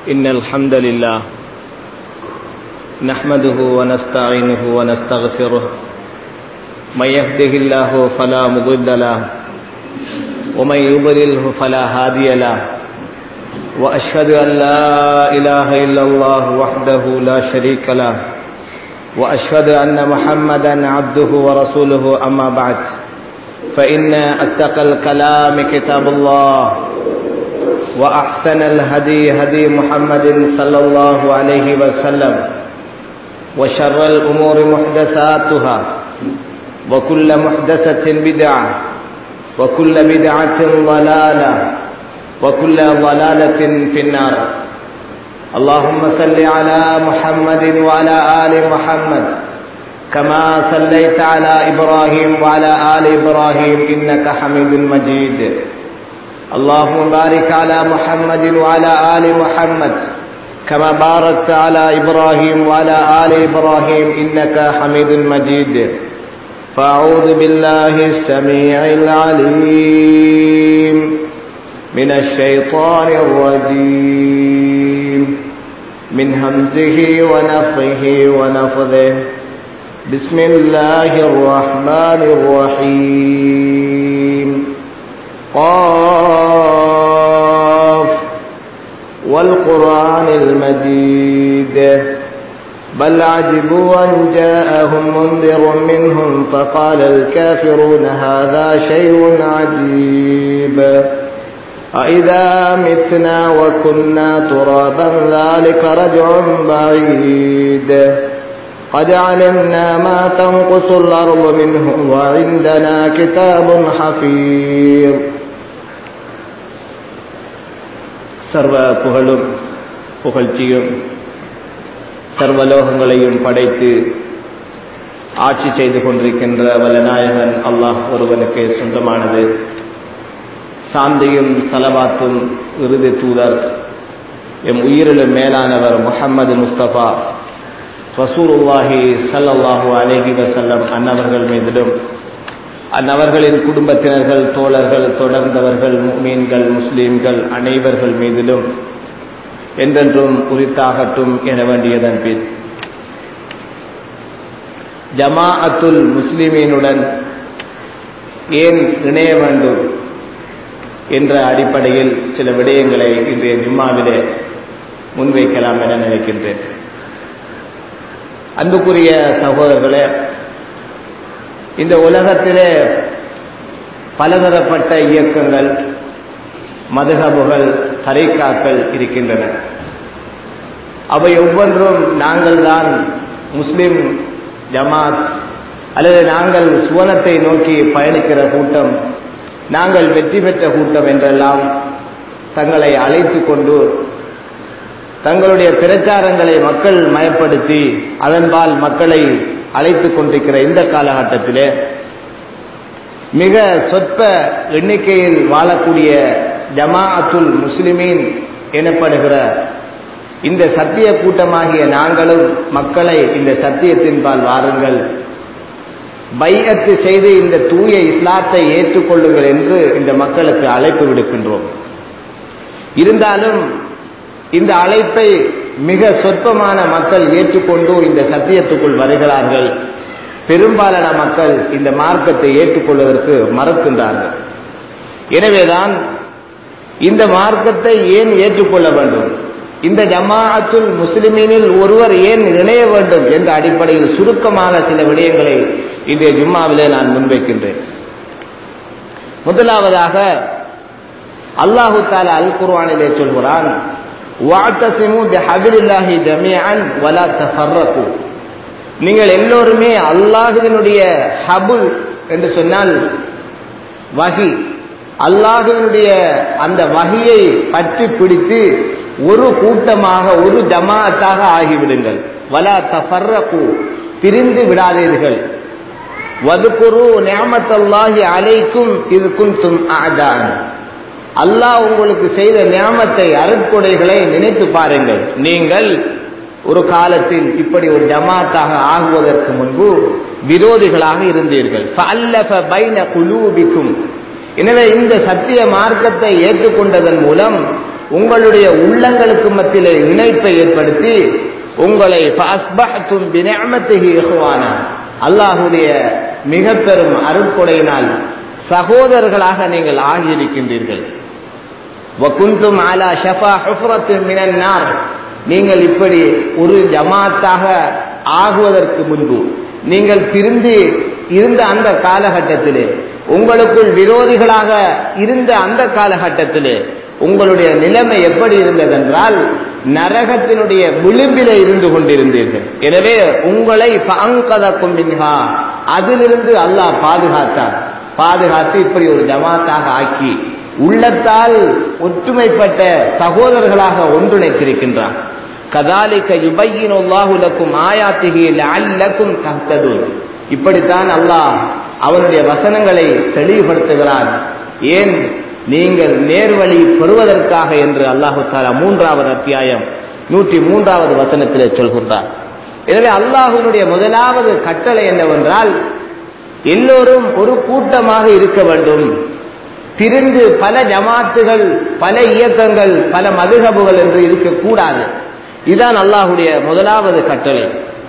إن الحمد لله نحمده ونستعينه ونستغفره من يهده الله فلا مضل له ومن يضلله فلا هادي له وأشهد أن لا إله إلا الله وحده لا شريك له وأشهد أن محمدا عبده ورسوله أما بعد فإن أصدق الكلام كتاب الله وأحسن الهدي هدي محمد صلى الله عليه وسلم وشر الأمور محدثاتها وكل محدثة بدعة وكل بدعة ضلالة وكل ضلالة في النار اللهم صل على محمد وعلى آل محمد كما صليت على إبراهيم وعلى آل إبراهيم إنك حميد مجيد اللهم بارك على محمد وعلى آل محمد كما باركت على إبراهيم وعلى آل إبراهيم إنك حميد مجيد فأعوذ بالله السميع العليم من الشيطان الرجيم من همزه ونفخه ونفذه بسم الله الرحمن الرحيم قاف والقرآن المجيد بل عجبوا أن جاءهم منذر منهم فقال الكافرون هذا شيء عجيب أإذا متنا وكنا ترابا ذلك رجع بعيد قد علمنا ما تنقص الأرض منهم وعندنا كتاب حفيظ சர்வ புகழும் புகழ்ச்சியும் சர்வலோகங்களையும் படைத்து ஆட்சி செய்து கொண்டிருக்கின்ற வல்லநாயகன் அல்லாஹ் ஒருவனுக்கு சொந்தமானது சாந்தியும் சலவாத்தும் இறுதி தூதர் எம் உயிரிலும் மேலானவர் முகம்மது முஸ்தபா ரசூருல்லாஹி சல்லாஹூ அலேஹி வசல்லம் அன்னவர்கள் மீதிலும் அந்நவர்களின் குடும்பத்தினர்கள் தோழர்கள் தொடர்ந்தவர்கள் மீன்கள் முஸ்லீம்கள் அனைவர்கள் மீதிலும் என்றென்றும் உரித்தாகட்டும் என வேண்டியதன் பின் ஜமாஅத்துல் முஸ்லிமீனுடன் ஏன் இணைய வேண்டும் என்ற அடிப்படையில் சில விடயங்களை இன்றைய ஜும்மாவிலே முன்வைக்கலாம் என நினைக்கின்றேன் அன்புக்குரிய சகோதரர்களே இந்த உலகத்திலே பலதரப்பட்ட இயக்கங்கள் மதுகபுகள் தரைக்காக்கள் இருக்கின்றன அவை ஒவ்வொன்றும் நாங்கள் தான் முஸ்லிம் ஜமாத் அல்லது நாங்கள் சுவனத்தை நோக்கி பயணிக்கிற கூட்டம் நாங்கள் வெற்றி பெற்ற கூட்டம் என்றெல்லாம் தங்களை அழைத்து கொண்டு தங்களுடைய பிரச்சாரங்களை மக்கள் மயப்படுத்தி அதன்பால் மக்களை அழைத்து கொண்டிருக்கிற இந்த காலகட்டத்திலே மிக சொற்ப எண்ணிக்கையில் வாழக்கூடிய ஜமாஅத்துல் முஸ்லிமீன் எனப்படுகிற இந்த சத்திய கூட்டமாகிய நாங்களும் மக்களை இந்த சத்தியத்தின்பால் வாருங்கள் பையத்து செய்து இந்த தூய இஸ்லாத்தை ஏற்றுக்கொள்ளுங்கள் என்று இந்த மக்களுக்கு அழைப்பு விடுக்கின்றோம் இருந்தாலும் இந்த அழைப்பை மிக சொற்பமான மக்கள் ஏற்றுக்கொண்டு இந்த சத்தியத்துக்குள் வருகிறார்கள் பெரும்பாலான மக்கள் இந்த மார்க்கத்தை ஏற்றுக்கொள்வதற்கு மறக்கின்றார்கள் எனவேதான் இந்த மார்க்கத்தை ஏன் ஏற்றுக்கொள்ள வேண்டும் இந்த ஜமாஅத்துல் முஸ்லிமீனில் ஒருவர் ஏன் இணைய வேண்டும் என்ற அடிப்படையில் சுருக்கமான சில விடயங்களை இன்றைய ஜும்மாவிலே நான் முன்வைக்கின்றேன் முதலாவதாக அல்லாஹு தாலா அல் குர்வானிலே சொல்கிறான் நீங்கள் எல்லோருமே அல்லாஹுவினுடைய ஹபுல் என்று சொன்னால் வகி அல்லாஹுவினுடைய அந்த வகையை பற்றி பிடித்து ஒரு கூட்டமாக ஒரு ஜமாத்தாக ஆகிவிடுங்கள் வலா தஃபர்ரகு பிரிந்து விடாதீர்கள் வதுகுரு நியாமத்தல்லாஹி அலைக்கும் இது குந்தும் ஆதான் அல்லாஹ் உங்களுக்கு செய்த நியாமத்தை அருட்கொடைகளை நினைத்து பாருங்கள் நீங்கள் ஒரு காலத்தில் இப்படி ஒரு ஜமாத்தாக ஆகுவதற்கு முன்பு விரோதிகளாக இருந்தீர்கள் எனவே இந்த சத்திய மார்க்கத்தை ஏற்றுக்கொண்டதன் மூலம் உங்களுடைய உள்ளங்களுக்கு மத்தியிலே இணைப்பை ஏற்படுத்தி உங்களை فَأَصْبَحْتُمْ بِنِعْمَتِهِ إِخْوَانًا அல்லாஹ்வுடைய மிக பெரும் அருட்கொடையினால் சகோதரர்களாக நீங்கள் ஆகியிருக்கின்றீர்கள் وَكُنْتُمْ عَلَى شَفَا حُفْرَةٍ مِنَ النَّارِ நீங்கள் இப்படி ஒரு ஜமாத்தாக ஆகுவதற்கு முன்பு நீங்கள் பிரிந்து இருந்த அந்த காலகட்டத்திலே உங்களுக்குள் விரோதிகளாக இருந்த அந்த காலகட்டத்திலே உங்களுடைய நிலைமை எப்படி இருந்ததென்றால் நரகத்தினுடைய விளிம்பிலே இருந்து கொண்டிருந்தீர்கள் எனவே உங்களை பங்கதக்கும் மின்ஹா அதிலிருந்து அல்லாஹ் பாதுகாத்தார் பாதுகாத்து இப்படி ஒரு ஜமாத்தாக ஆக்கி உள்ளத்தால் ஒற்றுமைப்பட்ட சகோதரர்களாக ஒன்றிணைத்திருக்கின்றான் கதாலிக்க யுபையினுல்லாஹுலக்கும் ஆயாத்திகி லஅல்லக்கும் தஹ்ததுன் இப்படித்தான் அல்லாஹ் அவனுடைய வசனங்களை தெளிவுபடுத்துகிறான் ஏன் நீங்கள் நேர்வழி பெறுவதற்காக என்று அல்லாஹு தாலா மூன்றாவது அத்தியாயம் நூற்றி மூன்றாவது வசனத்திலே சொல்கின்றார் எனவே அல்லாஹுனுடைய முதலாவது கட்டளை என்னவென்றால் எல்லோரும் ஒரு கூட்டமாக இருக்க வேண்டும் பிரிந்து பல ஜமாத்துகள் பல இயக்கங்கள் பல மதுகபுகள் என்று இருக்கக்கூடாது இதுதான் அல்லாஹுடைய முதலாவது கட்டளை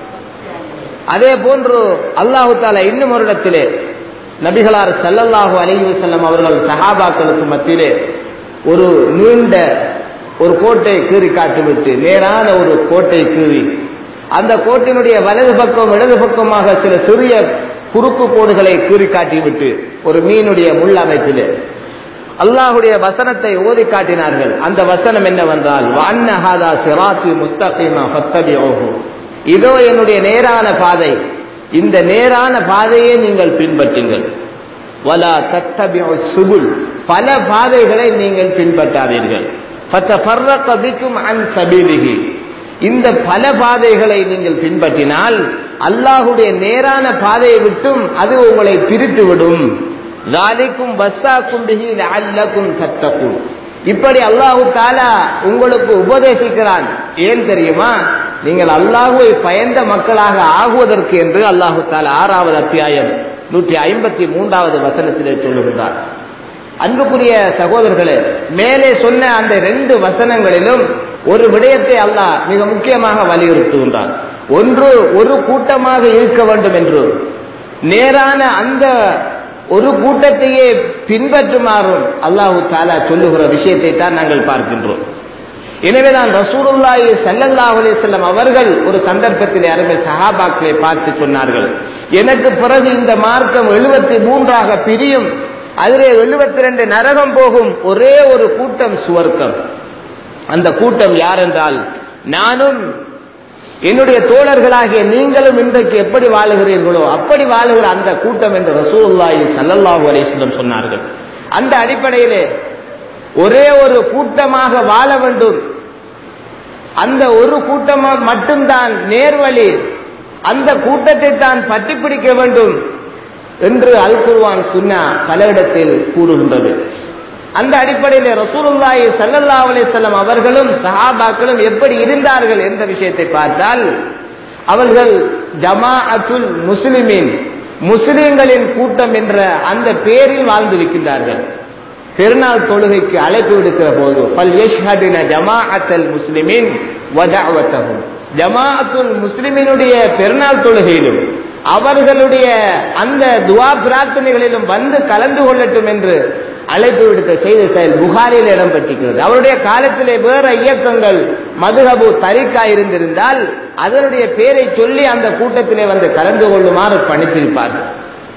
அதே போன்று அல்லாஹு தாலா இன்னும் ஒரு இடத்திலே நபிகளார் சல்லல்லாஹு அலைஹி வஸல்லம் அவர்கள் சஹாபாக்களுக்கு மத்தியிலே ஒரு நீண்ட ஒரு கோட்டை கீறி காட்டிவிட்டு நேரான ஒரு கோட்டை கீறி அந்த கோட்டினுடைய வலது பக்கம் இடது பக்கமாக சில சிறிய குறுக்கு கோடுகளை கீறி காட்டிவிட்டு ஒரு மீனுடைய முள் அமைப்பிலே அல்லாஹுடைய வசனத்தை ஓதி காட்டினார்கள் அந்த வசனம் என்னவென்றால் வன்னஹாதா சிராத்தி முஸ்தகிமா ஃபத்தபிஊஹு இதோ என்னுடைய நேரான பாதை இந்த நேரான பாதையை நீங்கள் பின்பற்றுங்கள் வலா தத்தபிஉ சுபுல் பல பாதைகளை நீங்கள் பின்பற்றாதீர்கள் ஃபத்தஃபர்ரக பிக்கும் அன் சபீலிஹி இந்த பல பாதைகளை நீங்கள் பின்பற்றினால் அல்லாஹுடைய நேரான பாதையை விட்டும் அது உங்களை பிரித்து விடும் ஜாலிக்கும் வஸ்ஸாக்கும் பிஹி லஅல்லக்கும் தத்தகும் இப்படி அல்லாஹு தாலா உங்களுக்கு உபதேசிக்கிறான் ஏன் தெரியுமா நீங்கள் அல்லாஹுவை பயந்த மக்களாக ஆகுவதற்கு என்று அல்லாஹு தாலா ஆறாவது அத்தியாயம் நூற்றி ஐம்பத்தி மூன்றாவது வசனத்திலே சொல்லுகின்றார் அன்புக்குரிய சகோதரர்களே மேலே சொன்ன அந்த ரெண்டு வசனங்களிலும் ஒரு விடயத்தை அல்லாஹ் மிக முக்கியமாக வலியுறுத்துகின்றான் ஒன்று ஒரு கூட்டமாக இருக்க வேண்டும் என்று நேரான அந்த ஒரு கூட்டத்தையே பின்பற்றுமாறும் அல்லாஹு தாலா சொல்லுகிற விஷயத்தை தான் நாங்கள் பார்க்கின்றோம் எனவே தான் ரசூலுல்லாஹி ஸல்லல்லாஹு அலைஹி வஸல்லம் அவர்கள் ஒரு சந்தர்ப்பத்தில் அருமை சஹாபாக்களை பார்த்து சொன்னார்கள் எனக்கு பிறகு இந்த மார்க்கம் எழுபத்தி மூன்றாக பிரியும் அதிலே எழுபத்தி ரெண்டு நரகம் போகும் ஒரே ஒரு கூட்டம் சுவர்க்கம் அந்த கூட்டம் யார் என்றால் நானும் என்னுடைய தோழர்களாகிய நீங்களும் இன்றைக்கு எப்படி வாழுகிறீர்களோ அப்படி வாழுகிற அந்த கூட்டம் என்று ரசூலுல்லாஹி ஸல்லல்லாஹு அலைஹி வஸல்லம் சொன்னார்கள் அந்த அடிப்படையிலே ஒரே ஒரு கூட்டமாக வாழ வேண்டும் அந்த ஒரு கூட்டமாக மட்டும்தான் நேர்வழி அந்த கூட்டத்தை தான் பற்றி பிடிக்க வேண்டும் என்று அல் குர்வான் சுன்னா பல இடத்தில் கூறுகின்றது அந்த அடிப்படையில் ரசூலுல்லாஹி ஸல்லல்லாஹு அலைஹி வஸல்லம் அவர்களும் சஹாபாக்களும் எப்படி இருந்தார்கள் என்ற விஷயத்தை பார்த்தால் அவர்கள் ஜமாஅத்துல் முஸ்லிமின் முஸ்லிம்களின் கூட்டம் என்ற அந்த பேரில் வாழ்ந்திருக்கின்றார்கள் பெருநாள் தொழுகைக்கு அழைப்பு விடுக்கிற போது பல் யஷ்ஹதின ஜமாஅத்தல் முஸ்லிமின் வதஅவத்தஹும் ஜமாஅத்துல் முஸ்லிமினுடைய பெருநாள் தொழுகையிலும் அவர்களுடைய அந்த துவா பிரார்த்தனைகளிலும் வந்து கலந்து கொள்ளட்டும் என்று அழைப்பு விடுத்த செய்தி செயல் புகாரில் இடம்பெற்றிருக்கிறது அவருடைய காலத்திலே வேற இயக்கங்கள் மதுஹபு தரிக்கா இருந்திருந்தால் அதனுடைய பேரை சொல்லி அந்த கூட்டத்திலே வந்து கலந்து கொள்ளுமாறு பணித்திருப்பார்கள்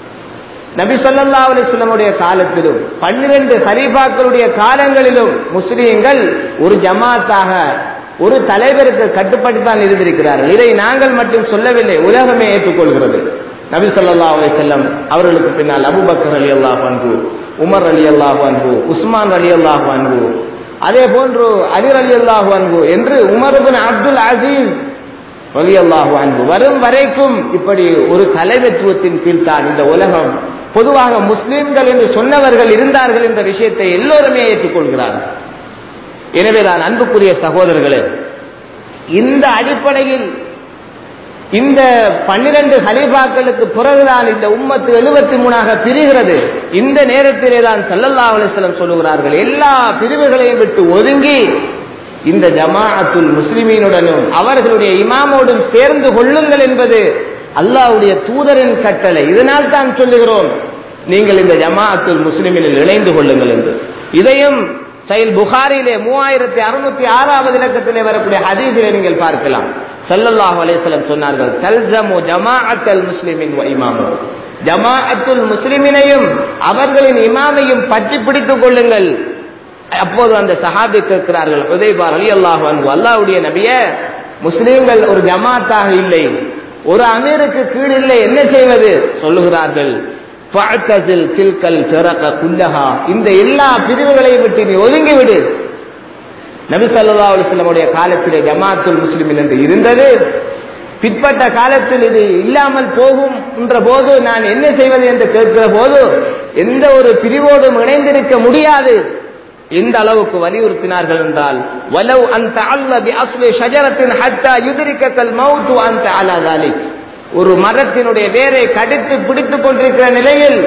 நபி சொல்லல்லா அலிஸ்லமுடைய காலத்திலும் பன்னிரண்டு ஹலீஃபாக்களுடைய காலங்களிலும் முஸ்லீம்கள் ஒரு ஜமாத்தாக ஒரு தலைவருக்கு கட்டுப்பட்டுத்தான் இருந்திருக்கிறார்கள் இதை நாங்கள் மட்டும் சொல்லவில்லை உலகமே ஏற்றுக்கொள்கிறது நபி சொல்லா அலி செல்லம் அவர்களுக்கு பின்னால் அபுபக்கர் அலி அல்லாஹ் அன்பு உமர் அலி அல்லாஹ் அன்பு உஸ்மான் அலி அல்லாஹ் அன்பு அதே போன்று அலிர் அலி அல்லாஹு அன்பு என்று உமர் பின் அப்துல் அசீஸ் அலி அல்லாஹு அன்பு வரும் வரைக்கும் இப்படி ஒரு தலைமைத்துவத்தின் கீழ் தான் இந்த உலகம் பொதுவாக முஸ்லிம்கள் என்று சொன்னவர்கள் இருந்தார்கள் என்ற விஷயத்தை எல்லோருமே ஏற்றுக்கொள்கிறார்கள் எனவே தான் அன்புக்குரிய சகோதரர்களே இந்த அடிப்படையில் இந்த பன்னிரண்டு ஹலீஃபாக்களுக்கு பிறகுதான் இந்த உம்மத்து எழுபத்தி மூணாக பிரிகிறது இந்த நேரத்திலே தான் சல்லல்லா அலிஸ்லம் சொல்லுகிறார்கள் எல்லா பிரிவுகளையும் விட்டு ஒதுங்கி இந்த ஜமாஅத்துல் முஸ்லிமீனுடனும் அவர்களுடைய இமாமோடும் சேர்ந்து கொள்ளுங்கள் என்பது அல்லாஹ்வுடைய தூதரின் கட்டளை இதனால் தான் சொல்லுகிறோம் நீங்கள் இந்த ஜமாஅத்துல் முஸ்லிமினில் இணைந்து கொள்ளுங்கள் என்று இதையும் சைல் புகாரிலே மூவாயிரத்தி அறுநூத்தி ஆறாவது இலக்கத்திலே வரக்கூடிய ஹதீஸிலே நீங்கள் பார்க்கலாம் ஸல்லல்லாஹு அலைஹி வஸல்லம் சொன்னார்கள் தல்ஜமு ஜமாஅத்தல் முஸ்லிமின் வ இமாமு ஜமாஅத்துல் முஸ்லிமினையும் அவர்களின் இமாமையும் பற்றி பிடித்துக் கொள்ளுங்கள் அப்போது அந்த சஹாபி கேட்கிறார்கள் உதய்பார் அலி அல்லாஹ் அன்பு அல்லாவுடைய நபிய முஸ்லீம்கள் ஒரு ஜமாத்தாக இல்லை ஒரு அமீருக்கு கீழ் இல்லை என்ன செய்வது சொல்லுகிறார்கள் ஃபஅ்தஸில் தில்கல் ஃபிரக குல்லஹா இந்த எல்லா பிரிவுகளையும் விட்டு நீ ஒதுங்கி விடு நபி ஸல்லல்லாஹு அலைஹி வஸல்லமுடைய காலத்திலே ஜமாத்துல் முஸ்லிமின் என்று இருந்தது பிற்பட்ட காலத்தில் இது இல்லாமல் போகும் என்ற போது நான் என்ன செய்வது என்று கேட்கிற போது எந்த ஒரு பிரிவோடும் இணைந்திருக்க முடியாது எந்த அளவுக்கு வலியுறுத்தினார்கள் என்றால் வலவ் அந்த அல்ல பி அஸ்லி ஷஜரத்தின் ஹத்தா யுதிரிக்கல் மௌத்து அந்த அலாதாலி ஒரு மரத்தினுடைய வேரை கடித்து பிடித்துக் கொண்டிருக்கிற நிலையில்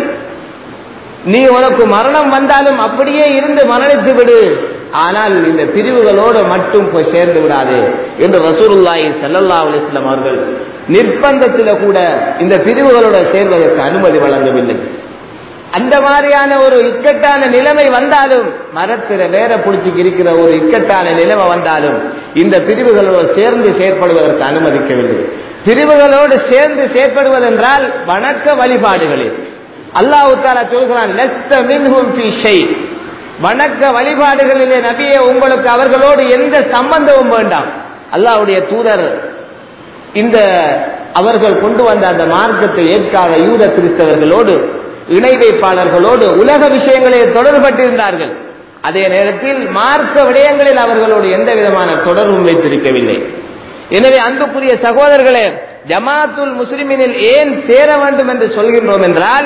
நீ உனக்கு மரணம் வந்தாலும் அப்படியே இருந்து மரணித்து விடு ஆனால் இந்த பிரிவுகளோடு மட்டும் போய் சேர்ந்து விடாது என்று ரசூலுல்லாஹி ஸல்லல்லாஹு அலைஹி வஸல்லம் அவர்கள் நிர்பந்தத்தில் கூட இந்த பிரிவுகளோடு சேர்வதற்கு அனுமதி வழங்கவில்லை அந்த மாதிரியான ஒரு இக்கட்டான நிலைமை வந்தாலும் மரத்தில வேற பிடிச்சி இருக்கிற ஒரு இக்கட்டான நிலைமை வந்தாலும் இந்த பிரிவுகளோடு சேர்ந்து செயற்படுவதற்கு அனுமதிக்கவில்லை பிரிவுகளோடு சேர்ந்து செயற்படுவதென்றால் வணக்க வழிபாடுகளில் அல்லாஹு தாலா சொல்கிறான் லஸ்த மின்ஹும் ஃபீ ஷை வணக்க வழிபாடுகளிலே நபியே உங்களுக்கு அவர்களோடு எந்த சம்பந்தமும் வேண்டாம் அல்லாஹ்வுடைய தூதர் இந்த அவர்கள் கொண்டு வந்த அந்த மார்க்கத்தை ஏற்காத யூத கிறிஸ்தவர்களோடு இணை வைப்பாளர்களோடு உலக விஷயங்களில் தொடர்பட்டிருந்தார்கள் அதே நேரத்தில் மார்க்க விடயங்களில் அவர்களோடு எந்த விதமான தொடர்பும் வைத்திருக்கவில்லை எனவே அன்புக்குரிய சகோதரர்களே ஜமாத்துல் முஸ்லிமினில் ஏன் சேர வேண்டும் என்று சொல்கின்றோம் என்றால்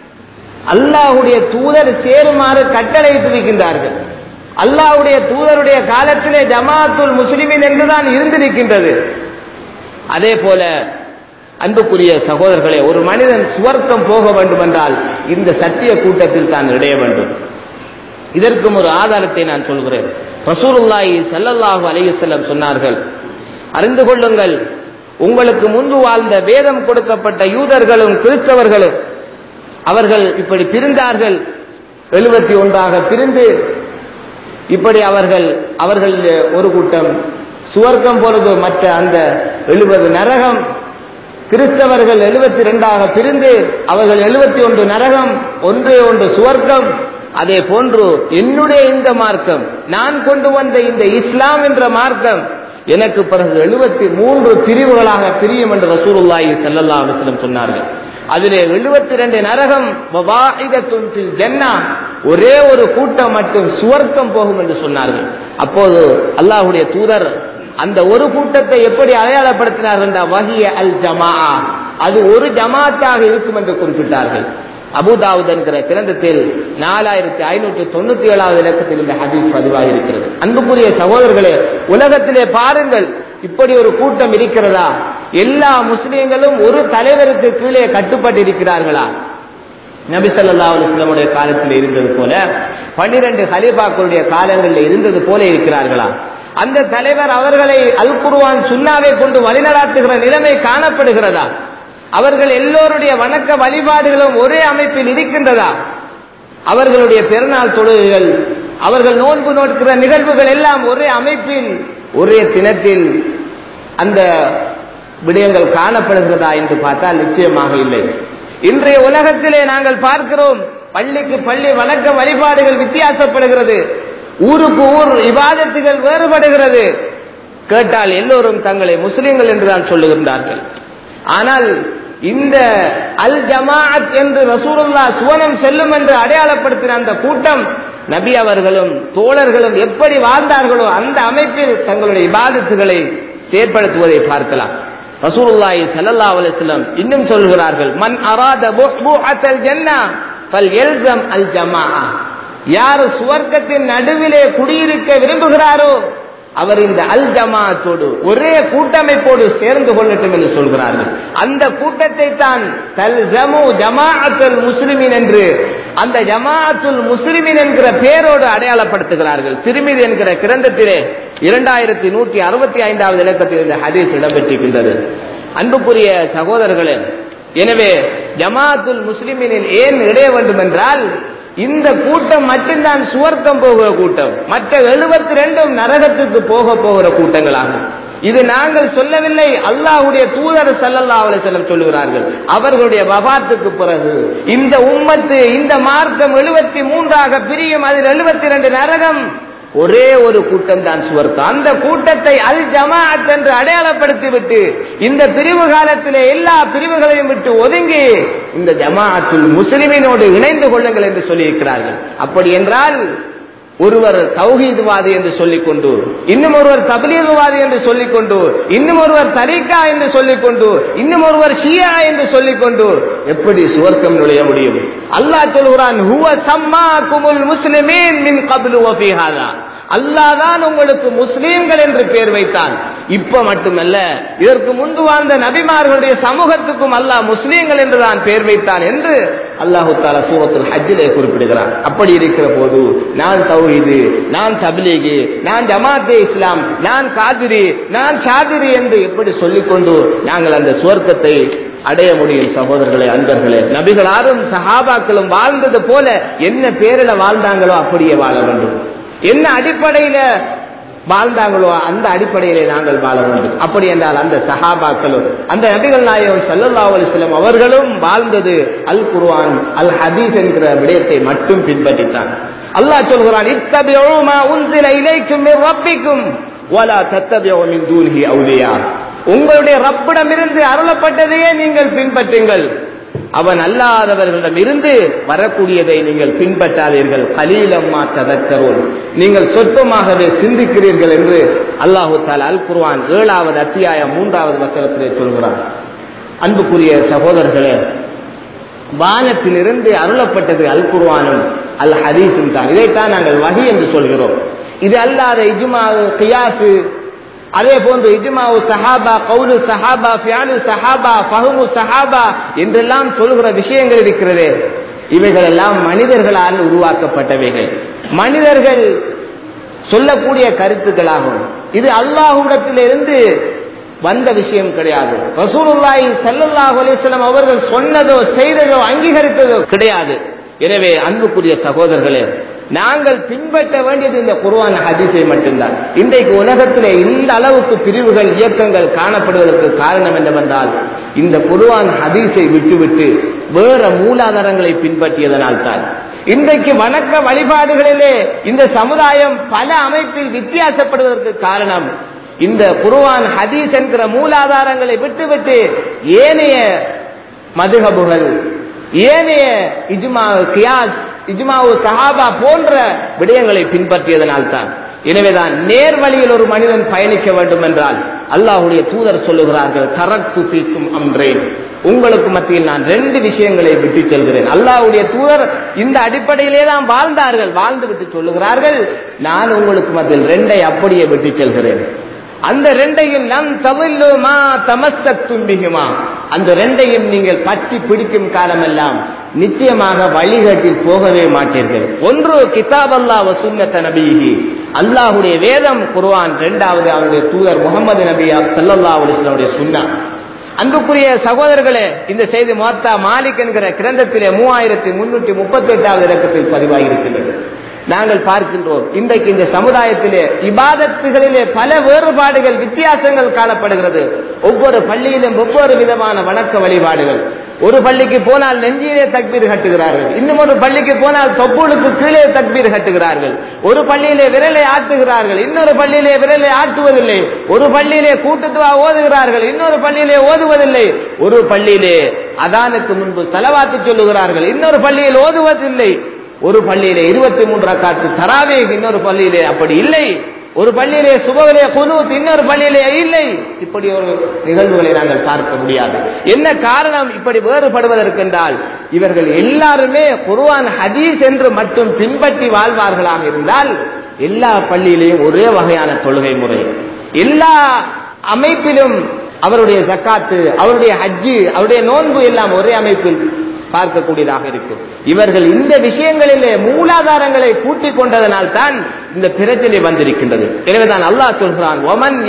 அல்லாஹுடைய தூதர் சேருமாறு கட்டளையிட்டிருக்கின்றார்கள் அல்லாஹுடைய தூதருடைய காலத்திலே ஜமாத்துல் முஸ்லிமின் என்றுதான் இருந்திருக்கின்றது அதே போல அன்புக்குரிய சகோதரர்களே ஒரு மனிதன் சுவர்க்கம் போக வேண்டும் என்றால் இந்த சத்திய கூட்டத்தில் தான் இடைய வேண்டும் இதற்கும் ஒரு ஆதாரத்தை நான் சொல்கிறேன் ரசூலுல்லாஹி ஸல்லல்லாஹு அலைஹி வஸல்லம் சொன்னார்கள் அறிந்து கொள்ளுங்கள் உங்களுக்கு முன்பு வாழ்ந்த வேதம் கொடுக்கப்பட்ட யூதர்களும் கிறிஸ்தவர்களும் அவர்கள் இப்படி பிரிந்தார்கள் எழுபத்தி ஒன்றாக பிரிந்து இப்படி அவர்கள் அவர்கள் ஒரு கூட்டம் சுவர்க்கம் பொழுது மற்ற அந்த எழுபது நரகம் கிறிஸ்தவர்கள் எழுபத்தி ரெண்டாக பிரிந்து அவர்கள் எழுபத்தி ஒன்று நரகம் ஒன்றே ஒன்று சுவர்க்கம் அதே போன்று என்னுடைய இந்த மார்க்கம் நான் கொண்டு வந்த இந்த இஸ்லாம் என்ற மார்க்கம் எனக்கு பிறகு எழுபத்தி மூன்று பிரிவுகளாக பிரியும் என்று ரசூலுல்லாஹி ஸல்லல்லாஹு அலைஹி வஸல்லம் சொன்னார்கள் அதிலே எழுபத்தி ரெண்டு நரகம் வவாஹிதத்துன் ஃபில் ஜன்னah ஒரே ஒரு கூட்டம் மட்டும் சுவர்க்கம் போகும் என்று சொன்னார்கள் அப்போது அல்லாஹ்வுடைய தூதர் அந்த ஒரு கூட்டத்தை எப்படி அடையாளப்படுத்தினார்கள் என்ற வஹிய அல் ஜமா அது ஒரு ஜமாத்தாக இருக்கும் என்று குறிப்பிட்டார்கள் அபுதாவுத் என்கிற கிரந்தத்தில் நாலாயிரத்தி ஐநூற்றி தொண்ணூத்தி ஏழாவது இலக்கத்தில் இந்த ஹதீஸ் பதிவாக இருக்கிறது அன்புக்குரிய சகோதரர்களே உலகத்திலே பாருங்கள் இப்படி ஒரு கூட்டம் இருக்கிறதா எல்லா முஸ்லிம்களும் ஒரு தலைவருக்கு கீழே கட்டுப்பட்டு இருக்கிறார்களா நபி ஸல்லல்லாஹு அலைஹி வஸல்லமுடைய காலத்தில் இருந்தது போல பன்னிரண்டு ஹலீஃபாக்களுடைய காலங்களில் இருந்தது போல இருக்கிறார்களா அந்த தலைவர் அவர்களை அல் குர்ஆன் சுன்னாவை கொண்டு வழிநடாத்துகிற நிலைமை காணப்படுகிறதா அவர்கள் எல்லோருடைய வணக்க வழிபாடுகளும் ஒரே அமைப்பில் இருக்கின்றதா அவர்களுடைய பெருநாள் தொழுகைகள் அவர்கள் நோன்பு நோட்கிற நிகழ்வுகள் எல்லாம் ஒரே அமைப்பில் ஒரே தினத்தில் அந்த விடயங்கள் காணப்படுகிறதா என்று பார்த்தால் நிச்சயமாக இல்லை இன்றைய உலகத்திலே நாங்கள் பார்க்கிறோம் பள்ளிக்கு பள்ளி வணக்க வழிபாடுகள் வித்தியாசப்படுகிறது ஊருக்கு ஊர் இபாதத்துகள் வேறுபடுகிறது கேட்டால் எல்லோரும் தங்களை முஸ்லிம்கள் என்றுதான் சொல்லுகின்றார்கள் ஆனால் இந்த அல் ஜமாஅத் என்று ரசூலுல்லா சுவனம் செல்லும் என்று அடையாளப்படுத்தின அந்த கூட்டம் நபி அவர்களும் தோழர்களும் எப்படி வாழ்ந்தார்களோ அந்த அமைப்பில் தங்களுடைய இபாதத்துகளை செயற்படுத்துவதை பார்க்கலாம் ரசூலுல்லாஹி ஸல்லல்லாஹு அலைஹி வஸல்லம் இன்னும் சொல்கிறார்கள் மன் அராத புஹ்புஅத்தல் ஜன்னah ஃபல்யல்ஸம் அல் ஜமாஅ யார் சுவர்க்கத்தின் நடுவிலே குடியிருக்க விரும்புகிறாரோ அவர் இந்த அல் ஜமாத்தோடு ஒரே கூட்டமைப்போடு சேர்ந்து கொள்ளட்டும் என்று சொல்கிறார்கள் அந்த கூட்டத்தை தான் தல் ஜமு ஜமாஅத்துல் முஸ்லிமின் என்று அந்த ஜமாஅத்துல் முஸ்லிமின் என்கிற பெயரோடு அடையாளப்படுத்துகிறார்கள் திருமிதி என்கிற கிரந்தத்திலே இரண்டாயிரத்தி நூற்றி அறுபத்தி ஐந்தாவது இலக்கத்தில் இந்த ஹதீஸ் இடம்பெற்றிருக்கின்றது அன்புக்குரிய சகோதரர்களே எனவே ஜமாத்துல் முஸ்லிமினில் ஏன் இடைய வேண்டும் என்றால் இந்த கூட்டம் மட்டும்தான் சுவர்க்கம் போகிற கூட்டம் மற்ற எழுபத்தி ரெண்டும் நரகத்துக்கு போக போகிற கூட்டங்களாகும் இது நாங்கள் சொல்லவில்லை அல்லாஹ்வுடைய தூதர் ஸல்லல்லாஹு அலைஹி வஸல்லம் சொல்லுகிறார்கள் அவர்களுடைய வபாத்துக்கு பிறகு இந்த உம்மத்து இந்த மார்க்கம் எழுபத்தி மூன்றாக பிரியும் அதில் எழுபத்தி ரெண்டு நரகம் ஒரே ஒரு கூட்டம் தான் சுவர்க்கம் அந்த கூட்டத்தை அல் ஜமாஅத் என்று அடையாளப்படுத்தி விட்டு இந்த பிரிவு காலத்திலே எல்லா பிரிவுகளையும் விட்டு ஒதுங்கி இந்த ஜமாஅத்துல் முஸ்லிமினோடு இணைந்து கொள்ளுங்கள் என்று சொல்லியிருக்கிறார்கள் அப்படி என்றால் ஒருவர் தௌஹீத்வாதி என்று சொல்லிக்கொண்டு இன்னும் ஒருவர் தபலீகுவாதி என்று சொல்லிக்கொண்டு இன்னும் ஒருவர் தரிகா என்று சொல்லிக்கொண்டு இன்னும் ஒருவர் ஷியா என்று சொல்லிக்கொண்டு எப்படி சுவர்க்கம் நுழைய முடியும் அல்லாஹ் சொல்கிறான் ஹுவ சம்மாக்குமுல் முஸ்லிமீன் மின் கப்லு வ ஃபீ ஹாதா அல்லாஹ் தான் உங்களுக்கு முஸ்லீம்கள் என்று பெயர் வைத்தான் இப்ப மட்டுமல்ல இதற்கு முன்பு வாழ்ந்த நபிமார்களுடைய சமூகத்துக்கும் அல்லாஹ் முஸ்லீம்கள் என்று தான் பெயர் வைத்தான் என்று அல்லாஹு தாலா சூரத்துல் ஹஜ்ஜிலே குறிப்பிடுகிறான் அப்படி இருக்கிற போது நான் தௌஹீது நான் தப்லீகி நான் ஜமாத்தே இஸ்லாம் நான் காதிரி நான் ஷாதிரி என்று எப்படி சொல்லிக்கொண்டு நாங்கள் அந்த சுவர்க்கத்தை அடைய முடியும் சகோதரர்களே அன்பர்களே நபிகளாரும் சஹாபாக்களும் வாழ்ந்தது போல என்ன பேரில வாழ்ந்தாங்களோ அப்படியே வாழ வேண்டும் என்ன அடிப்படையில வாழ்ந்தாங்களோ அந்த அடிப்படையிலே நாங்கள் வாழ வேண்டும் அப்படி என்றால் அந்த சஹாபாக்களும் அந்த நபிகள் நாயகம் ஸல்லல்லாஹு அலைஹி வஸல்லம் அவர்களும் வாழ்ந்தது அல் குர்ஆன் அல் ஹதீஸ் என்கிற விடயத்தை மட்டும் பின்பற்றித்தான் அல்லாஹ் சொல்கிறான் இத்தபிஉ மா உன்சில இலைக்கும் மின் ரப்பிக்கும் வலா தத்தபிஉ மின் தூனிஹி அவுலியா உங்களுடைய ரப்பிடமிருந்து அருளப்பட்டதையே நீங்கள் பின்பற்றுங்கள் அவன் அல்லாதவர்களிடம் இருந்து வரக்கூடியதை நீங்கள் பின்பற்றாதீர்கள் கலீலம்மா ததக்கரோல் நீங்கள் சொற்பமாகவே சிந்திக்கிறீர்கள் என்று அல்லாஹு தாலா அல் குர்ஆன் ஏழாவது அத்தியாயம் மூன்றாவது வசனத்திலே சொல்கிறான் அன்புக்குரிய சகோதரர்களே வானத்திலிருந்து அருளப்பட்டது அல் குர்ஆனும் அல் ஹதீஸும் தான் இதைத்தான் நாங்கள் வகி என்று சொல்கிறோம் இது அல்லாத இஜ்மா கியாசு அதே போன்று இஜ்மாவு சஹாபா கவுலு சஹாபா ஃபியாலு சஹாபா ஃபஹமு சஹாபா என்றெல்லாம் சொல்கிற விஷயங்கள் இருக்கிறது இவைகள் எல்லாம் மனிதர்களால் உருவாக்கப்பட்டவைகள் மனிதர்கள் சொல்லக்கூடிய கருத்துக்களாகும் இது அல்லாஹுடத்திலிருந்து வந்த விஷயம் கிடையாது ரசூலுல்லாஹி ஸல்லல்லாஹு அலைஹி வஸல்லம் அவர்கள் சொன்னதோ செய்ததோ அங்கீகரித்ததோ கிடையாது எனவே அன்புக்குரிய சகோதரர்களே நாங்கள் பின்பற்ற வேண்டியது இந்த குர்ஆன் ஹதீஸை மட்டும்தான் இன்றைக்கு உலகத்திலே இந்த அளவுக்கு பிரிவுகள் இயக்கங்கள் காணப்படுவதற்கு காரணம் என்னவென்றால் இந்த குர்ஆன் ஹதீஸை விட்டுவிட்டு வேற மூலாதாரங்களை பின்பற்றியதனால் தான் இன்றைக்கு வணக்க வழிபாடுகளிலே இந்த சமுதாயம் பல அமைப்பில் வித்தியாசப்படுவதற்கு காரணம் இந்த குர்ஆன் ஹதீஸ் என்கிற மூலாதாரங்களை விட்டுவிட்டு ஏனைய மதுகபுகள் ஏனைய இஜ்மா கியாஸ் இஜ்மாவு சஹாபா போன்ற விடயங்களை பின்பற்றியதனால் தான் எனவேதான் நேர் வழியில் ஒரு மனிதன் பயணிக்க வேண்டும் என்றால் அல்லாஹுடைய தூதர் சொல்லுகிறார்கள் தரத்து தீக்கும் அன்றேன் உங்களுக்கு மத்தியில் நான் ரெண்டு விஷயங்களை விட்டு செல்கிறேன் அல்லாஹ்வுடைய தூதர் இந்த அடிப்படையிலே தான் வாழ்ந்தார்கள் வாழ்ந்து விட்டு சொல்லுகிறார்கள் நான் உங்களுக்கு மத்தியில் ரெண்டை அப்படியே விட்டு செல்கிறேன் அந்த ரெண்டையும் நம் தவில்லு மா தமசத்தும் பிகுமா அந்த ரெண்டையும் நீங்கள் பற்றி பிடிக்கும் காலமெல்லாம் நிச்சயமாக வழிகாட்டில் போகவே மாட்டீர்கள் ஒன்று கிதாப் அல்லா வசுன்னத்த நபிஹி அல்லாஹுடைய வேதம் குர்ஆன் இரண்டாவது அவருடைய தூதர் முகமது நபியா சல்லல்லா அலிஸ்லாவுடைய சுன்னா அன்புக்குரிய சகோதரர்களே இந்த செய்தி மொத்தா மாலிக் என்கிற கிரந்தத்திலே மூவாயிரத்தி முன்னூற்றி முப்பத்தி எட்டாவது இலக்கத்தில் பதிவாகியிருக்கின்றது நாங்கள் பார்க்கின்றோம் இன்றைக்கு இந்த சமுதாயத்திலே இபாதத்துகளிலே பல வேறுபாடுகள் வித்தியாசங்கள் காணப்படுகிறது ஒவ்வொரு பள்ளியிலும் ஒவ்வொரு விதமான வணக்க வழிபாடுகள் ஒரு பள்ளிக்கு போனால் நெஞ்சிலே தக்பீர் கட்டுகிறார்கள் இன்னும் ஒரு பள்ளிக்கு போனால் தொப்புளுக்கு கீழே தக்பீர் கட்டுகிறார்கள் ஒரு பள்ளியிலே விரலை ஆட்டுகிறார்கள் இன்னொரு பள்ளியிலே விரலை ஆட்டுவதில்லை ஒரு பள்ளியிலே கூட்டுத்துவா ஓதுகிறார்கள் இன்னொரு பள்ளியிலே ஓதுவதில்லை ஒரு பள்ளியிலே அதானுக்கு முன்பு செலவாத்து சொல்லுகிறார்கள் இன்னொரு பள்ளியில் ஓதுவதில்லை ஒரு பள்ளியிலே இருபத்தி மூன்று காற்று தராவே இன்னொரு பள்ளியிலே அப்படி இல்லை ஒரு பள்ளியிலே சுபவிலே குனூத் இன்னொரு பள்ளியிலே இல்லை இப்படி ஒரு நிகழ்வுகளை நாங்கள் பார்க்க முடியாது என்ன காரணம் இப்படி வேறுபடுவதற்கு என்றால் இவர்கள் எல்லாருமே குர்ஆன் ஹதீஸ் என்று மட்டும் பின்பற்றி வாழ்வார்களாக இருந்தால் எல்லா பள்ளியிலையும் ஒரே வகையான தொழுகை முறை எல்லா அமைப்பிலும் அவருடைய ஜக்காத்து அவருடைய ஹஜ்ஜு அவருடைய நோன்பு எல்லாம் ஒரே அமைப்பில் பார்க்கக்கூடியதாக இருக்கும் இவர்கள் இந்த விஷயங்களிலே மூலாதாரங்களை கூட்டிக் கொண்டதனால் தான் இந்த பிரச்சனை வந்திருக்கின்றது எனவேதான் அல்லாஹ் சொல்கிறான் ஒமன்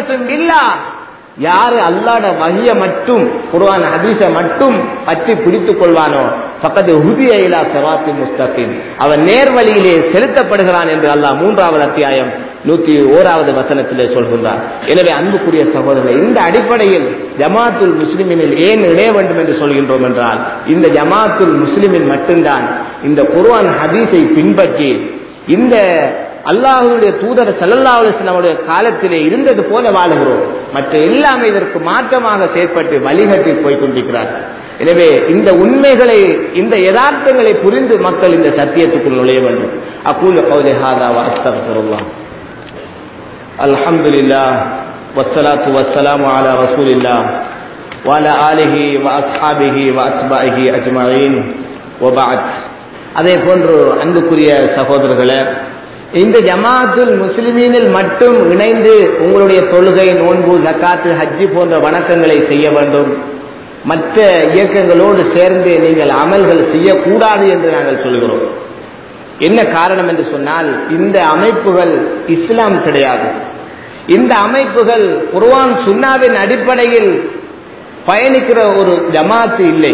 யாரு அல்லாட வகிய மட்டும் குர்ஆன் ஹதீஸ மட்டும் பற்றி பிடித்துக் கொள்வானோ பக்கத்து உதிய இலா சவாத்தி முஸ்தகிம் அவன் நேர்வழியிலே செலுத்தப்படுகிறான் என்று அல்லாஹ் மூன்றாவது அத்தியாயம் நூத்தி ஓராவது வசனத்திலே சொல்கின்றார் எனவே அன்புக்குரிய சகோதரர்களை இந்த அடிப்படையில் ஜமாத்துல் முஸ்லிமினில் ஏன் இணைய வேண்டும் என்று சொல்கின்றோம் என்றால் இந்த ஜமாத்துல் முஸ்லிமின் மட்டும்தான் இந்த குர்ஆன் ஹதீஸை பின்பற்றி இந்த அல்லாஹுடைய தூதர் சல்லல்லா அலுவலமுடைய காலத்திலே இருந்தது போல வாழுகிறோம் மற்ற எல்லாமே இதற்கு மாற்றமாக செயற்பட்டு வழிகட்டி போய் கொண்டிருக்கிறார் எனவே இந்த உண்மைகளை இந்த யதார்த்தங்களை புரிந்து மக்கள் இந்த சத்தியத்துக்குள் நுழைய வேண்டும் அகூல கௌலி ஹாதா வாஸ்தகுல்லாஹ் அல்ஹம்துலில்லாஹ் வஸ்ஸலாத்து வஸ்ஸலாமு அலா ரசூலில்லாஹ் وعلى آله وأصحابه وأتباعه أجمعين وبعد அதே போன்று அன்புக்குரிய சகோதரர்களே இந்த ஜமாத்துல் முஸ்லிமீனில் மட்டும் இணைந்து உங்களுடைய தொழுகை நோன்பு ஜக்காத்து ஹஜ்ஜி போன்ற வணக்கங்களை செய்ய வேண்டும் மற்ற இயக்கங்களோடு சேர்ந்து நீங்கள் அமல்கள் செய்யக்கூடாது என்று நாங்கள் சொல்கிறோம் என்ன காரணம் என்று சொன்னால் இந்த அமைப்புகள் இஸ்லாம் கிடையாது இந்த அமைப்புகள் குர்ஆன் சுன்னாவின் அடிப்படையில் பயணிக்கிற ஒரு ஜமாத்து இல்லை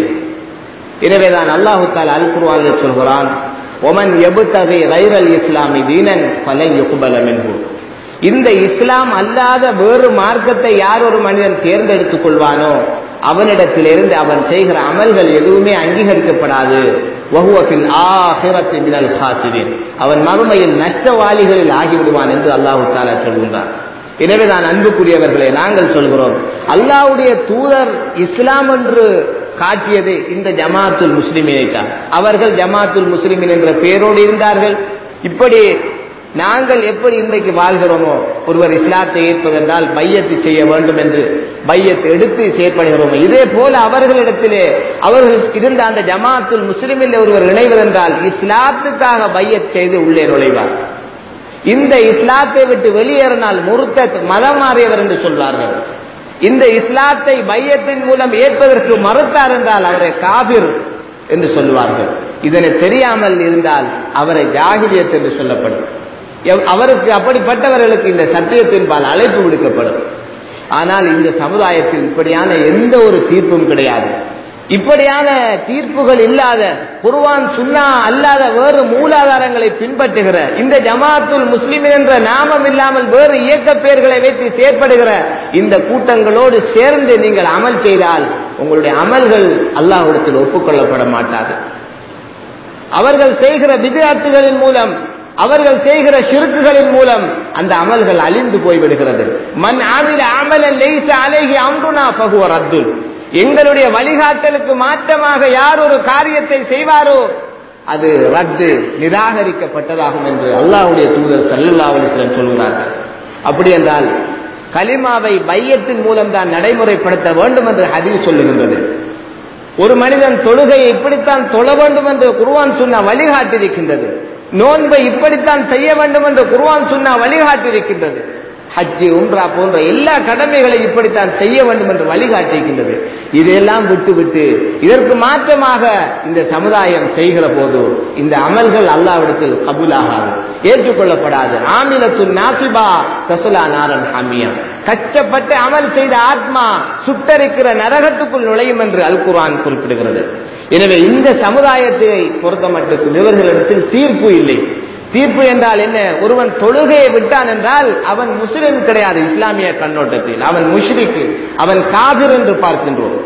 எனவேதான் அல்லாஹு தால் அல் குர்ஆனில் சொல்கிறான் ஒமன் எபுத்தகை ரைரல் இஸ்லாமி தீனன் பலை யுகுபல மின்ஹு இந்த இஸ்லாம் அல்லாத வேறு மார்க்கத்தை யார் ஒரு மனிதன் தேர்ந்தெடுத்துக் கொள்வானோ அவனிடத்திலிருந்து அவன் செய்கிற அமல்கள் எதுவுமே அங்கீகரிக்கப்படாது வகுவத்தில் ஆஹிரத்து மினல் ஹாசிரின் அவன் மறுமையில் நஷ்டவாளிகளில் ஆகிவிடுவான் என்று அல்லாஹு தாலா சொல்கின்றான் எனவேதான் அன்புக்குரியவர்களே நாங்கள் சொல்கிறோம் அல்லாவுடைய தூதர் இஸ்லாம் என்று காட்டியது இந்த ஜமாத்துல் முஸ்லிமினை தான் அவர்கள் ஜமாத்துல் முஸ்லிமின் என்ற பெயரோடு இருந்தார்கள் இப்படி நாங்கள் எப்படி இன்றைக்கு வாழ்கிறோமோ ஒருவர் இஸ்லாத்தை ஏற்பதென்றால் பையத்து செய்ய வேண்டும் என்று பையத்து எடுத்து செயற்படுகிறோமோ இதே போல அவர்களிடத்திலே அவர்கள் இருந்த அந்த ஜமாத்துல் முஸ்லிமில் ஒருவர் இணைவதென்றால் இஸ்லாத்துக்காக பையத் செய்து உள்ளே நுழைவார் இந்த இஸ்லாத்தை விட்டு வெளியேறினால் முருத்த மதம் மாறியவர் என்று சொல்வார்கள் இந்த இஸ்லாத்தை பையத்தின் மூலம் ஏற்பதற்கு மறுத்தார் என்றால் அவரை காபிர் என்று சொல்லுவார்கள் இதனை தெரியாமல் இருந்தால் அவரை ஜாகிரியத் என்று சொல்லப்படும் அவருக்கு அப்படிப்பட்டவர்களுக்கு இந்த சத்தியத்தின்பால் அழைப்பு விடுக்கப்படும் ஆனால் இந்த சமுதாயத்தில் இப்படியான எந்த ஒரு தீர்ப்பும் கிடையாது இப்படியான தீர்ப்புகள் இல்லாத குர்வான் சுன்னா அல்லாத வேறு மூலாதாரங்களை பின்பற்றுகிற இந்த ஜமாத்துல் முஸ்லிம் என்ற நாமம் இல்லாமல் வேறு இயக்க பெயர்களை வைத்து செயற்படுகிற இந்த கூட்டங்களோடு சேர்ந்து நீங்கள் அமல் செய்தால் உங்களுடைய அமல்கள் அல்லாஹ்விடத்தில் ஒப்புக்கொள்ளப்பட மாட்டாது அவர்கள் செய்கிற விதியாத்துகளின் மூலம் அவர்கள் செய்கிற சிறுக்குகளின் மூலம் அந்த அமல்கள் அழிந்து போய்விடுகிறது மண் ஆமில அமலன் லைச அலைகி அம்ருனா பகுவர் அப்துல் எங்களுடைய வழிகாட்டலுக்கு மாற்றமாக யார் ஒரு காரியத்தை செய்வாரோ அது ரத்து நிராகரிக்கப்பட்டதாகும் என்று அல்லாஹ்வுடைய தூதர் சல்லல்லா அலிஸ்லம் சொல்கிறார்கள் அப்படி என்றால் கலிமாவை பையத்தின் மூலம் தான் நடைமுறைப்படுத்த வேண்டும் என்று ஹதீஸ் சொல்லுகின்றது ஒரு மனிதன் தொழுகையை இப்படித்தான் தொழ வேண்டும் என்று குருவான் சொன்ன வழிகாட்டிருக்கின்றது நோன்பை இப்படித்தான் செய்ய வேண்டும் என்று குருவான் சொன்ன வழிகாட்டிருக்கின்றது ஹஜ்ஜி உம்ரா போன்ற எல்லா கடமைகளையும் இப்படித்தான் செய்ய வேண்டும் என்று வழிகாட்டிருக்கின்றது இதையெல்லாம் விட்டு விட்டு இதற்கு மாற்றமாக இந்த சமுதாயம் செய்கிற போது இந்த அமல்கள் அல்லாவிடத்தில் கபூலாகாது ஏற்றுக்கொள்ளப்படாது ஆமிலத்து நாசிபா தசுலா நாரன் ஹாமியா கஷ்டப்பட்டு அமல் செய்த ஆத்மா சுட்டரிக்கிற நரகத்துக்குள் நுழையும் என்று அல் குர்ஆன் குறிப்பிடுகிறது எனவே இந்த சமுதாயத்தை பொறுத்த மட்டும் இவர்களிடத்தில் தீர்ப்பு இல்லை தீர்ப்பு என்றால் என்ன ஒருவன் தொழுகையை விட்டான் என்றால் அவன் முஸ்லிம் கிடையாது இஸ்லாமிய கண்ணோட்டத்தில் அவன் முஷ்ரிக்கு அவன் காபிர் என்று பார்க்கின்றோம்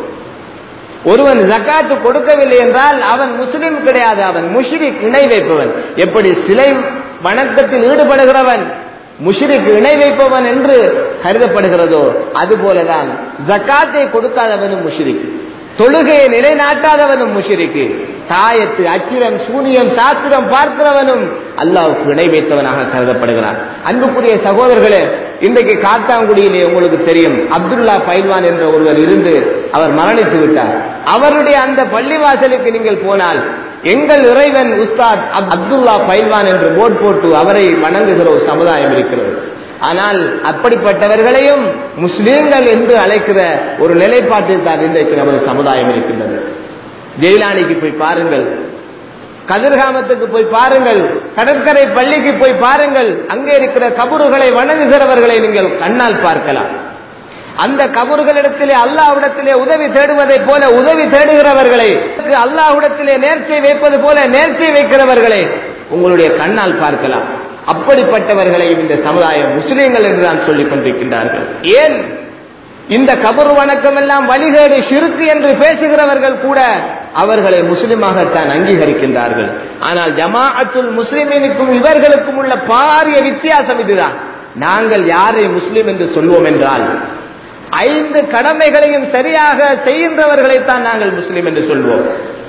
ஒருவன் ஜக்காத்து கொடுக்கவில்லை என்றால் அவன் முஸ்லிம் கிடையாது அவன் முஷ்ரிக் இணை வைப்பவன் எப்படி சிலை வணக்கத்தில் ஈடுபடுகிறவன் முஷ்ரிக் இணை வைப்பவன் என்று கருதப்படுகிறதோ அதுபோலதான் ஜக்காத்தை கொடுக்காதவனும் முஷ்ரிக் தொழுகையை நிலைநாட்டாதவனும் முஷிரிக்கு தாயத்து அச்சிரம் சூனியம் சாஸ்திரம் பார்க்கிறவனும் அல்லாவுக்கு இணை வைத்தவனாக கருதப்படுகிறான் அன்புக்குரிய சகோதரர்களே இன்றைக்கு காத்தாங்குடியிலே உங்களுக்கு தெரியும் அப்துல்லா பைல்வான் என்ற ஒருவர் இருந்து அவர் மரணித்து விட்டார் அவருடைய அந்த பள்ளிவாசலுக்கு நீங்கள் போனால் எங்கள் இறைவன் உஸ்தாத் அப்- அப்துல்லா பைல்வான் என்று போர்ட் போட்டு அவரை வணங்குகிற ஒரு சமுதாயம் இருக்கிறது ஆனால் அப்படிப்பட்டவர்களையும் முஸ்லீம்கள் என்று அழைக்கிற ஒரு நிலைப்பாட்டில் தான் இன்றைக்கு நமது சமுதாயம் இருக்கின்றது ஜெயிலானிக்கு போய் பாருங்கள் கதிர்காமத்துக்கு போய் பாருங்கள் கடற்கரை பள்ளிக்கு போய் பாருங்கள் அங்கே இருக்கிற கபறுகளை வணங்குகிறவர்களை நீங்கள் கண்ணால் பார்க்கலாம் அந்த கபறுகளிடத்திலே அல்லாஹ்விடத்திலே உதவி தேடுவதைப் போல உதவி தேடுகிறவர்களை அல்லாஹ்விடத்திலே நேர்ச்சை வைப்பது போல நேர்ச்சை வைக்கிறவர்களை உங்களுடைய கண்ணால் பார்க்கலாம் அப்படிப்பட்டவர்களையும் இந்த சமுதாயம் முஸ்லீம்கள் என்றுதான் சொல்லிக் கொண்டிருக்கின்றார்கள் ஏன் இந்த கபரு வணக்கம் எல்லாம் வழிகேடு ஷிருக்கு என்று பேசுகிறவர்கள் கூட அவர்களை முஸ்லிமாகத்தான் அங்கீகரிக்கின்றார்கள் ஆனால் ஜமாஅத்துல் முஸ்லிமினுக்கும் இவர்களுக்கும் உள்ள பாரிய வித்தியாசம் இதுதான் நாங்கள் யாரை முஸ்லிம் என்று சொல்வோம் என்றால் ஐந்து கடமைகளையும் சரியாக செய்கின்றவர்களைத்தான் நாங்கள் முஸ்லிம் என்று சொல்வோம்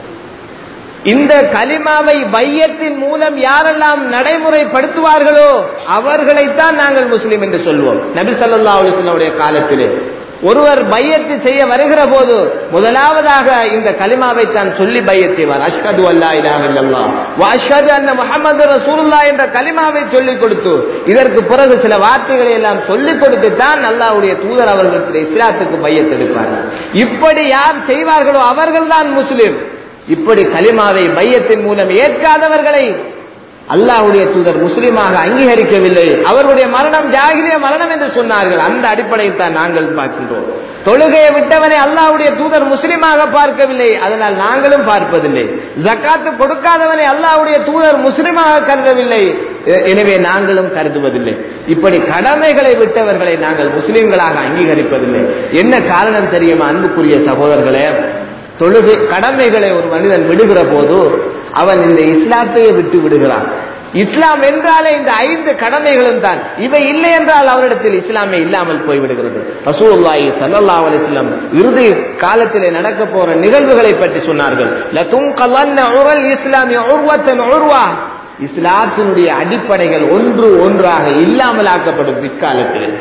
இந்த கலிமாவை வையத்தின் மூலம் யாரெல்லாம் நடைமுறைப்படுத்துவார்களோ அவர்களைத்தான் நாங்கள் முஸ்லிம் என்று சொல்வோம் நபி ஸல்லல்லாஹு அலைஹி வஸல்லம் காலத்திலே ஒருவர் பையத்து செய்ய வருகிற போது முதலாவதாக இந்த கலிமாவை தான் சொல்லி பையத் செய்வார் அஷ்ஹது அல்லா இலாஹ இல்லல்லாஹ் வ அஷ்ஹது அன்ன முஹம்மது ரசூலுல்லாஹ் என்ற கலிமாவை சொல்லிக் கொடுத்து இதற்கு பிறகு சில வார்த்தைகளை எல்லாம் சொல்லிக் கொடுத்து தான் அல்லாஹ்வுடைய தூதர் அவர்களுக்கு இஸ்லாத்துக்கு பையத் எடுப்பார் இப்படி யார் செய்வார்களோ அவர்கள்தான் முஸ்லிம் இப்படி கலிமாவை மையத்தின் மூலம் ஏற்காதவர்களை அல்லாஹ்வுடைய தூதர் முஸ்லிமாக அங்கீகரிக்கவில்லை அவருடைய மரணம் ஜாகிரிய மரணம் என்று சொன்னார்கள் அந்த அடிப்படையில் தான் நாங்கள் பார்க்கின்றோம் தொழுகையை விட்டவனை அல்லாஹ்வுடைய தூதர் முஸ்லிமாக பார்க்கவில்லை அதனால் நாங்களும் பார்ப்பதில்லை ஜக்காத்து கொடுக்காதவனை அல்லாஹ்வுடைய தூதர் முஸ்லிமாக கருதவில்லை எ- எனவே நாங்களும் கருதுவதில்லை இப்படி கடமைகளை விட்டவர்களை நாங்கள் முஸ்லிம்களாக அங்கீகரிப்பதில்லை என்ன காரணம் தெரியுமா அன்புக்குரிய சகோதரர்களே தொழுகை கடமைகளை ஒரு மனிதன் விடுகிற போது அவன் இந்த இஸ்லாத்தையே விட்டு விடுகிறான் இஸ்லாம் என்றாலே இந்த ஐந்து கடமைகளும் தான் இவை இல்லை என்றால் அவரிடத்தில் இஸ்லாமே இல்லாமல் போய்விடுகிறது ரசூலுல்லாஹி ஸல்லல்லாஹு அலைஹி வஸல்லம் இறுதி காலத்திலே நடக்க போற நிகழ்வுகளை பற்றி சொன்னார்கள் லதுன்கலன்ன உரல் இஸ்லாமி உர்வத்தன் உர்வா இஸ்லாத்தினுடைய அடிப்படைகள் ஒன்று ஒன்றாக இல்லாமல் ஆக்கப்படும் பிற்காலத்தில்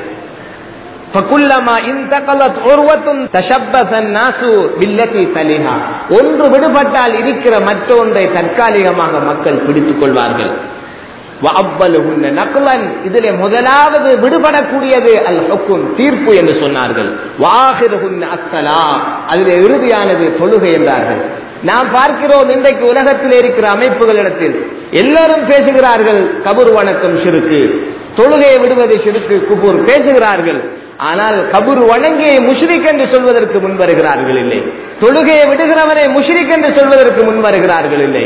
فَكُلَّمَا انتقلت عُرْوَةٌ تَشَبَّثَ النَّاسُ بِالَّتِي تَلِيهَا ஒன்று விடுபட்டால் இருக்கிற மற்றொன்றை தற்காலிகமாக மக்கள் பிடித்துக் கொள்வார்கள் وَأَوَّلُهُنَّ نَقْلًا இதிலே முதலாவது விடுபடக்கூடியது அல் ஹுக்கும் தீர்ப்பு என்று சொன்னார்கள் وَآخِرُهُنَّ الصَّلَاةُ அதிலே இறுதியானது தொழுகை என்றார்கள் நாம் பார்க்கிறோம் இன்றைக்கு உலகத்தில் இருக்கிற அமைப்புகளிடத்தில் எல்லோரும் பேசுகிறார்கள் கபூர் வணக்கம் சிறுக்கு தொழுகையை விடுவது சிறுக்கு குபூர் பேசுகிறார்கள் ஆனால் கபூர் வணங்கியை முஷ்ரிக் என்று சொல்வதற்கு முன் வருகிறார்கள் இல்லை தொழுகையை விடுகிறவனை முஷ்ரிக் என்று சொல்வதற்கு முன் வருகிறார்கள் இல்லை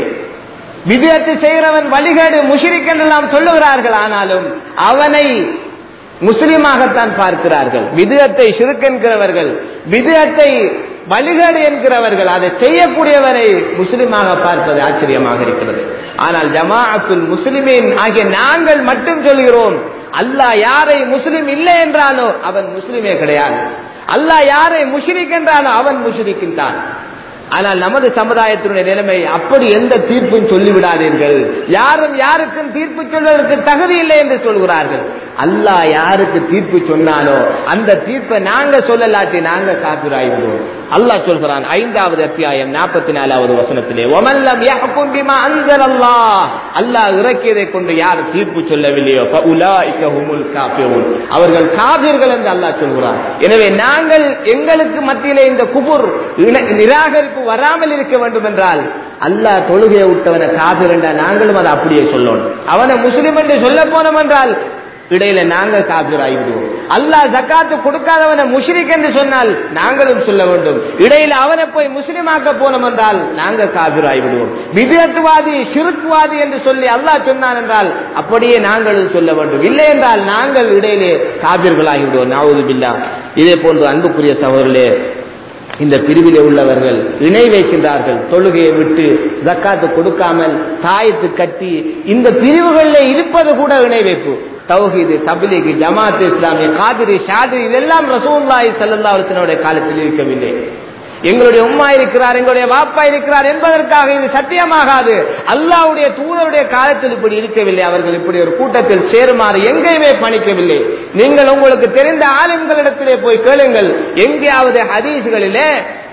விதத்து செய்கிறவன் வழிகேடு முஷ்ரிக் என்று நாம் சொல்லுகிறார்கள் ஆனாலும் அவனை முஸ்லிமாகத்தான் பார்க்கிறார்கள் விதத்தை என்கிறவர்கள் விதத்தை வழிகேடு என்கிறவர்கள் அதை செய்யக்கூடியவரை முஸ்லிமாக பார்ப்பது ஆச்சரியமாக இருக்கிறது ஆனால் ஜமாஅத்துல் முஸ்லிமீன் ஆகிய நாங்கள் மட்டும் சொல்கிறோம் அல்லாஹ் யாரை முஸ்லிம் இல்லை என்றானோ அவன் முஸ்லிமே கிடையாது அல்லாஹ் யாரை முஷ்ரிக் என்றானோ அவன் முஷ்ரிக்கின் தான் ஆனால் நமது சமுதாயத்தினுடைய நிலைமை அப்படி எந்த தீர்ப்பும் சொல்லிவிடாதீர்கள் யாரும் யாருக்கும் தீர்ப்பு சொல்வதற்கு தகுதி இல்லை என்று சொல்கிறார்கள் அல்லாஹ் யாருக்கு தீர்ப்பு சொன்னானோ அந்த தீர்ப்பை நாங்க சொல்லலாட்டி நாங்க காப்பிராய்வோம் அல்லாஹ் சொல்கிறான் ஐந்தாவது அத்தியாயம் நாற்பத்தி நாலாவது வசனத்திலே ஒமல்லம் யஹ்கும் பிமா அன்ஸலல்லாஹ் அல்லாஹ் இறக்கியதை கொண்டு யார் தீர்ப்பு சொல்லவில்லையோ ஃபஉலாயிக ஹுமுல் காஃபிரூன் அவர்கள் காபிர்கள் என்று அல்லாஹ் சொல்கிறார் எனவே நாங்கள் எங்களுக்கு மத்தியிலே இந்த குபுர் இன- நிராகரிப்பு வராமல் இருக்க வேண்டும் என்றால் அல்லாஹ் தொழுகையை விட்டவனை காபிர் என்றால் நாங்களும் அதை அப்படியே சொல்லணும் அவனை முஸ்லிம் என்று சொல்ல போனோம் என்றால் இடையில நாங்க காபிர் ஆகிவிடுவோம் அல்லாஹ் ஜக்காத்து கொடுக்காதவனை முஷ்ரிக் என்று சொன்னால் நாங்களும் சொல்ல வேண்டும் இடையில அவனை போய் முஸ்லிமாக்க போனோம் என்றால் நாங்க காபிர் ஆகிவிடுவோம் விதத்துவாதி ஷிருக்வாதி என்று சொல்லி அல்லாஹ் சொன்னான் என்றால் அப்படியே நாங்களும் சொல்ல வேண்டும் இல்லை என்றால் நாங்கள் இடையிலே காபிர்களாகிவிடுவோம் நாவூது பில்லா இதே போன்று அன்புக்குரிய சகோதரர்களே இந்த பிரிவிலே உள்ளவர்கள் இணை வைக்கின்றார்கள் தொழுகையை விட்டு ஜக்காத்து கொடுக்காமல் தாயத்து கட்டி இந்த பிரிவுகளில் இருப்பது கூட இணை வைப்பு தௌஹீது தபிலீக் ஜமாத் இஸ்லாமிய காதிரி ஷாதிரி இதெல்லாம் ரசூலுல்லாஹி ஸல்லல்லாஹு அலைஹி வஸல்லம் காலத்தில் இருக்கவில்லை எங்களுடைய உம்மா இருக்கிறார் எங்களுடைய வாப்பா இருக்கிறார் என்பதற்காக இது சத்தியமாகாது அல்லாஹ்வுடைய தூதருடைய காலத்தில் இப்படி இருக்கவில்லை அவர்கள் இப்படி ஒரு கூட்டத்தில் சேருமாறு எங்கேயுமே பணிக்கவில்லை நீங்கள் உங்களுக்கு தெரிந்த ஆலிம்களிடத்திலே போய் கேளுங்கள் எங்கேயாவது ஹதீஸ்களிலே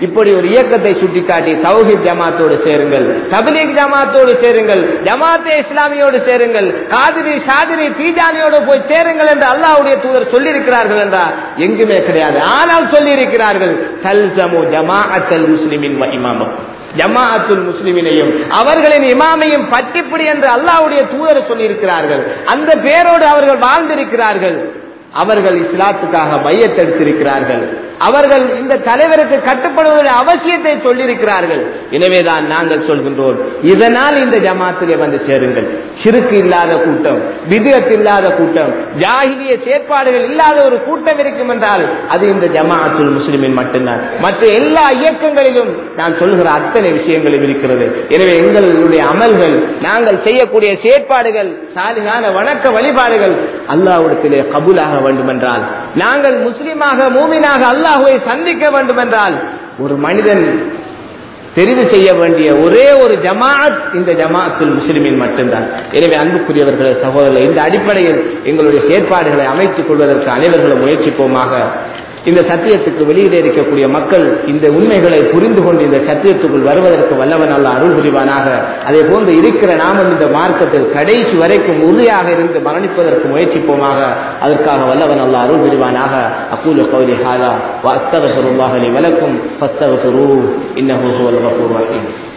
இப்படி ஒரு இயக்கத்தை சுட்டிக்காட்டி தௌஹித் ஜமாத்தோடு சேருங்கள் தபிலீக் ஜமாத்தோடு சேருங்கள் ஜமாத்தே இஸ்லாமியோடு சேருங்கள் காதிரி ஷாதிரி தீஜானியோடு போய் சேருங்கள் என்று அல்லாஹ்வுடைய தூதர் சொல்லியிருக்கிறார்கள் என்றால் எங்குமே கிடையாது ஆனால் சொல்லியிருக்கிறார்கள் தல்சமு ஜமாஅத்தல் முஸ்லிமின் வ இமாமம் ஜமாஅத்துல் முஸ்லிமினையும் அவர்களின் இமாமையும் பட்டிப்பிடி என்று அல்லாஹ்வுடைய தூதர் சொல்லியிருக்கிறார்கள் அந்த பேரோடு அவர்கள் வாழ்ந்திருக்கிறார்கள் அவர்கள் இஸ்லாத்துக்காக மையத்தெடுத்திருக்கிறார்கள் அவர்கள் இந்த தலைவருக்கு கட்டுப்படுவதற்கான அவசியத்தை சொல்லியிருக்கிறார்கள் எனவேதான் நாங்கள் சொல்கின்றோம் இதனால் இந்த ஜமாத்திலே வந்து சேருங்கள் சிறுக்கு இல்லாத கூட்டம் விதத் இல்லாத கூட்டம் ஜாகிலிய செயற்பாடுகள் இல்லாத ஒரு கூட்டம் இருக்கும் என்றால் அது இந்த ஜமாஅத்துல் முஸ்லிமின் மட்டும்தான் மற்ற எல்லா இயக்கங்களிலும் நான் சொல்கிற அத்தனை விஷயங்களும் இருக்கிறது எனவே எங்களுடைய அமல்கள் நாங்கள் செய்யக்கூடிய செயற்பாடுகள் சாலிகான வணக்க வழிபாடுகள் அல்லாஹ்விடத்திலே கபூலாக வேண்டும் என்றால் நாங்கள் முஸ்லிமாக மூமினாக அல்லாஹுவை சந்திக்க வேண்டும் என்றால் ஒரு மனிதன் தெரிவு செய்ய வேண்டிய ஒரே ஒரு ஜமாஅத் இந்த ஜமாஅத்துல் முஸ்லிமின் மட்டும்தான் எனவே அன்புக்குரியவர்களே சகோதரர்கள் இந்த அடிப்படையில் எங்களுடைய செயற்பாடுகளை அமைத்துக் கொள்வதற்கு அனைவர்களும் முயற்சிப்போமாக இந்த சத்தியத்துக்கு வெளியிலே இருக்கக்கூடிய மக்கள் இந்த உண்மைகளை புரிந்து கொண்டு இந்த சத்தியத்துக்குள் வருவதற்கு வல்லவன் அல்ல அருள் புரிவானாக அதே போன்று இருக்கிற நாமும் இந்த மார்க்கத்தில் கடைசி வரைக்கும் உறுதியாக இருந்து மரணிப்பதற்கு முயற்சிப்போமாக அதற்காக வல்லவன் அல்ல அருள் புரிவானாக அக்கூல கௌலி ஹாலா வஸ்தவசுருல்லாஹலி வலக்கும் ஃபஸ்தவசுரு இன்னஹு ஹுவல் கஃபூர் ரஹீம்